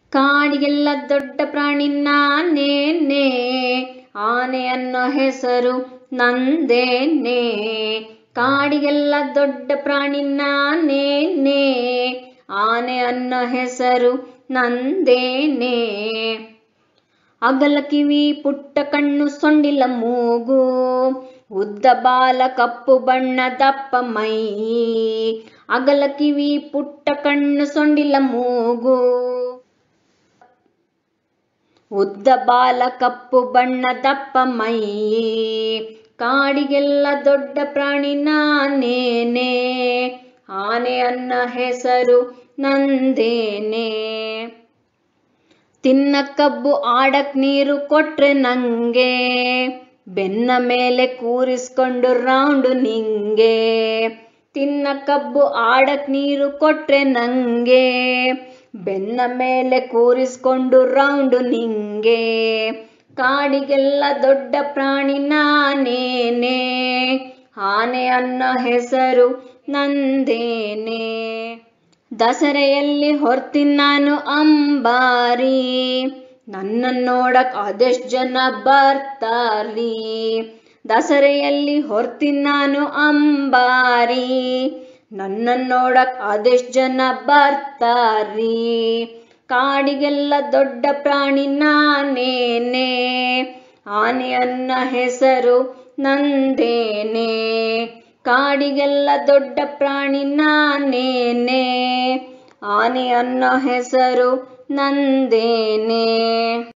ಕಾಡಿಗೆಲ್ಲ ದೊಡ್ಡ ಪ್ರಾಣಿ ನಾನೇನೆ ಆನೆ ಅನ್ನೋ ಹೆಸರು ನಂದೇನೆ ಕಾಡಿಗೆಲ್ಲ ದೊಡ್ಡ ಪ್ರಾಣಿ ನಾನೇನೆ ಆನೆ ಅನ್ನೋ ಹೆಸರು ನಂದೇನೆ ಅಗಲ ಕಿವಿ ಪುಟ್ಟ ಕಣ್ಣು ಸೊಂಡಿಲ ಮೂಗು ಉದ್ದ ಬಾಲ ಕಪ್ಪು ಬಣ್ಣ ದಪ್ಪ ಮೈ ಅಗಲ ಕಿವಿ ಪುಟ್ಟ ಕಣ್ಣು ಸೊಂಡಿಲ ಮೂಗು ಉದ್ದ ಬಾಲ ಕಪ್ಪು ಬಣ್ಣ ದಪ್ಪ ಮೈ ಕಾಡಿಗೆಲ್ಲ ದೊಡ್ಡ ಪ್ರಾಣಿ ನಾನೇನೆ ಆನೆ ಅನ್ನ ಹೆಸರು ನಂದೇನೆ ತಿನ್ನ ಕಬ್ಬು ಆಡಕ್ ನೀರು ಕೊಟ್ರೆ ನಂಗೆ ಬೆನ್ನ ಮೇಲೆ ಕೂರಿಸ್ಕೊಂಡು ರೌಂಡು ನಿಂಗೆ ತಿನ್ನ ಕಬ್ಬು ಆಡಕ್ ನೀರು ಕೊಟ್ರೆ ನಂಗೆ ಬೆನ್ನ ಮೇಲೆ ಕೂರಿಸ್ಕೊಂಡು ರೌಂಡು ನಿಂಗೆ ಕಾಡಿಗೆಲ್ಲ ದೊಡ್ಡ ಪ್ರಾಣಿ ನಾನೇನೆ ಆನೆ ಅನ್ನೋ ಹೆಸರು ನಂದೇನೆ ದಸರೆಯಲ್ಲಿ ಹೊರ್ತೀನಿ ನಾನು ಅಂಬಾರಿ ನನ್ನ ನೋಡಕ್ ಅದೆಷ್ಟ್ ಜನ ಬರ್ತಾರಿ ದಸರೆಯಲ್ಲಿ ಹೊರ್ತೀನಿ ನಾನು ಅಂಬಾರಿ ನನ್ನ ನೋಡಕ್ ಅದೆಷ್ಟ್ ಜನ ಬರ್ತಾರಿ ಕಾಡಿಗೆಲ್ಲ ದೊಡ್ಡ ಪ್ರಾಣಿ ನಾನೇನೆ ಆನೆ ಅನ್ನ ಹೆಸರು ನಂದೇನೆ ಕಾಡಿಗೆಲ್ಲ ದೊಡ್ಡ ಪ್ರಾಣಿ ನಾನೇನೆ ಆನೆ ಅನ್ನೋ ಹೆಸರು ನಂದೇನೆ